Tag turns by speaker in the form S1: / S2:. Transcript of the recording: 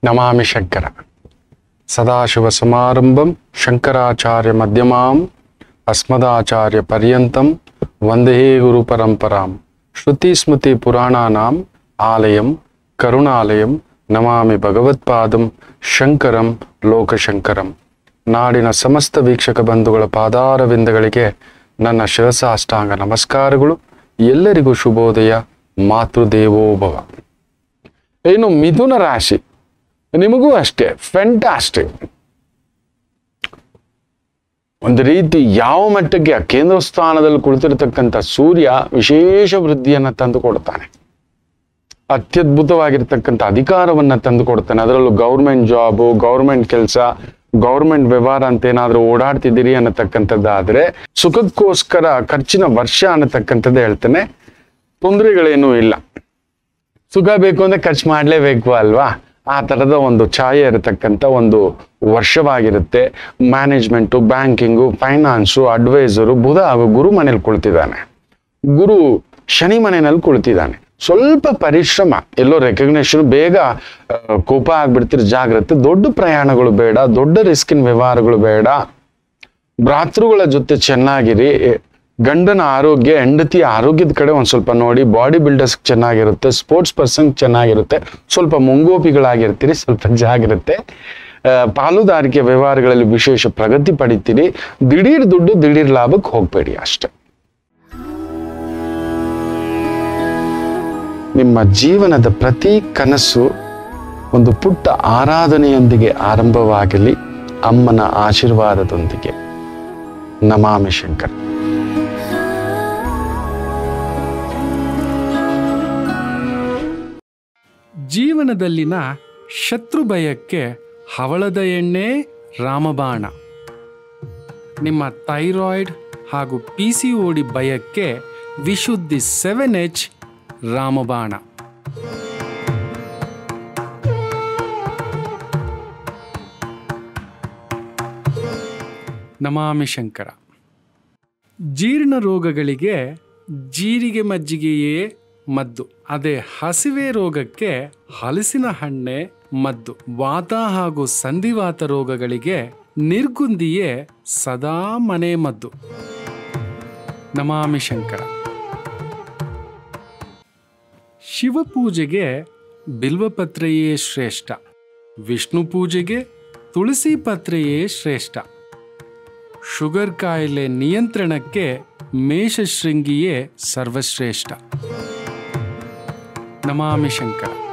S1: ನಮಾಮಿ ಶಂಕರ ಸದಾಶಿವ ಸಮಾರಂಭಂ ಶಂಕರಾಚಾರ್ಯ ಮಧ್ಯಮಾಂ ಅಸ್ಮದಾಚಾರ್ಯ ಪರ್ಯಂತಂ ವಂದೇ ಗುರು ಪರಂಪರಾಂ ಶ್ರುತಿ ಸ್ಮೃತಿ ಪುರಾಣಾನಾಂ ಆಲಯಂ ಕರುಣಾಲಯಂ ನಮಾಮಿ ಭಗವತ್ಪಾದಂ ಶಂಕರಂ ಲೋಕಶಂಕರಂ ನಾಡಿನ ಸಮಸ್ತ ವೀಕ್ಷಕ ಬಂಧುಗಳ ಪಾದಾರವಿಂದಗಳಿಗೆ ನನ್ನ ಶಿರಸಾಷ್ಟಾಂಗ ನಮಸ್ಕಾರಗಳು ಎಲ್ಲರಿಗೂ ಶುಭೋದಯ ಮಾತೃದೇವೋಭವ ಇನ್ನು ಮಿಥುನ ರಾಶಿ ನಿಮಗೂ ಅಷ್ಟೇ ಫೆಂಟಾಸ್ಟಿಕ್ ಒಂದು ರೀತಿ ಯಾವ ಮಟ್ಟಕ್ಕೆ ಆ ಕೇಂದ್ರ ಸ್ಥಾನದಲ್ಲಿ ಕುಳಿತಿರ್ತಕ್ಕಂಥ ಸೂರ್ಯ ವಿಶೇಷ ವೃದ್ಧಿಯನ್ನ ತಂದು ಕೊಡ್ತಾನೆ ಅತ್ಯದ್ಭುತವಾಗಿರ್ತಕ್ಕಂಥ ಅಧಿಕಾರವನ್ನ ತಂದು ಕೊಡ್ತಾನೆ ಅದರಲ್ಲೂ ಗೌರ್ಮೆಂಟ್ ಜಾಬು ಗೌರ್ಮೆಂಟ್ ಕೆಲಸ ಗೌರ್ಮೆಂಟ್ ವ್ಯವಹಾರ ಅಂತ ಏನಾದ್ರೂ ಓಡಾಡ್ತಿದ್ದೀರಿ ಅನ್ನತಕ್ಕಂಥದ್ದಾದ್ರೆ ಸುಖಕ್ಕೋಸ್ಕರ ಖರ್ಚಿನ ವರ್ಷ ಅನ್ನತಕ್ಕಂಥದ್ದು ಹೇಳ್ತಾನೆ ತೊಂದರೆಗಳೇನೂ ಇಲ್ಲ ಸುಖ ಬೇಕು ಅಂದ್ರೆ ಖರ್ಚು ಮಾಡಲೇಬೇಕು ಅಲ್ವಾ ಆ ಥರದ ಒಂದು ಛಾಯೆ ಇರತಕ್ಕಂಥ ಒಂದು ವರ್ಷವಾಗಿರುತ್ತೆ ಮ್ಯಾನೇಜ್ಮೆಂಟು ಬ್ಯಾಂಕಿಂಗು ಫೈನಾನ್ಸು ಅಡ್ವೈಸರು ಬುಧ ಹಾಗೂ ಗುರು ಮನೇಲಿ ಕುಳಿತಿದ್ದಾನೆ ಗುರು ಶನಿ ಮನೆಯಲ್ಲಿ ಕುಳಿತಿದ್ದಾನೆ ಸ್ವಲ್ಪ ಪರಿಶ್ರಮ ಎಲ್ಲೋ ರೆಕಗ್ನೇಷನ್ ಬೇಗ ಆ, ಕೋಪ ಆಗ್ಬಿಡ್ತಿರೋ ಜಾಗ್ರತೆ ದೊಡ್ಡ ಪ್ರಯಾಣಗಳು ಬೇಡ ದೊಡ್ಡ ರಿಸ್ಕಿನ ವ್ಯವಹಾರಗಳು ಬೇಡ ಭ್ರಾತೃಗಳ ಜೊತೆ ಚೆನ್ನಾಗಿರಿ ಗಂಡನ ಆರೋಗ್ಯ ಹೆಂಡತಿಯ ಆರೋಗ್ಯದ ಕಡೆ ಒಂದ್ ಸ್ವಲ್ಪ ನೋಡಿ ಬಾಡಿ ಬಿಲ್ಡರ್ಸ್ ಚೆನ್ನಾಗಿರುತ್ತೆ ಸ್ಪೋರ್ಟ್ಸ್ ಪರ್ಸನ್ ಚೆನ್ನಾಗಿರುತ್ತೆ ಸ್ವಲ್ಪ ಮುಂಗೋಪಿಗಳಾಗಿರ್ತೀರಿ ಸ್ವಲ್ಪ ಜಾಗಿರುತ್ತೆ ಆ, ಪಾಲುದಾರಿಕೆ ವ್ಯವಹಾರಗಳಲ್ಲಿ ವಿಶೇಷ ಪ್ರಗತಿ ಪಡಿತೀರಿ ದಿಢೀರ್ ದುಡ್ಡು ದಿಢೀರ್ ಲಾಭಕ್ಕೆ ಹೋಗ್ಬೇಡಿ ಅಷ್ಟೆ ನಿಮ್ಮ ಜೀವನದ ಪ್ರತಿ ಕನಸು ಒಂದು ಪುಟ್ಟ ಆರಾಧನೆಯೊಂದಿಗೆ ಆರಂಭವಾಗಲಿ ಅಮ್ಮನ ಆಶೀರ್ವಾದದೊಂದಿಗೆ ನಮಾಮಿ ಶಂಕರ್
S2: ಜೀವನದಲ್ಲಿನ ಶತ್ರು ಭಯಕ್ಕೆ ಹವಳದ ಎಣ್ಣೆ ರಾಮಬಾಣ ನಿಮ್ಮ ಥೈರಾಯ್ಡ್ ಹಾಗೂ ಪಿ ಸಿ ಓಡಿ ಭಯಕ್ಕೆ ವಿಶುದ್ಧಿ ಸೆವೆನ್ ಎಚ್ ರಾಮಬಾಣ ನಮಾಮಿ ಶಂಕರ ಜೀರ್ಣ ರೋಗಗಳಿಗೆ ಜೀರಿಗೆ ಮಜ್ಜಿಗೆಯೇ ಮದ್ದು ಅದೇ ಹಸಿವೆ ರೋಗಕ್ಕೆ ಹಲಸಿನ ಹಣ್ಣೆ ಮದ್ದು ವಾತ ಹಾಗೂ ಸಂಧಿವಾತ ರೋಗಗಳಿಗೆ ನಿರ್ಗುಂದಿಯೇ ಸದಾ ಮನೆ ಮದ್ದು ನಮಾಮಿ ಶಂಕರ ಶಿವಪೂಜೆಗೆ ಬಿಲ್ವಪತ್ರೆಯೇ ಶ್ರೇಷ್ಠ ವಿಷ್ಣು ಪೂಜೆಗೆ ತುಳಸಿ ಪತ್ರೆಯೇ ಶ್ರೇಷ್ಠ ಶುಗರ್ ಕಾಯಿಲೆ ನಿಯಂತ್ರಣಕ್ಕೆ ಮೇಷಶೃಂಗಿಯೇ ಸರ್ವಶ್ರೇಷ್ಠ ನಮಾಮಿ ಶಂಕರ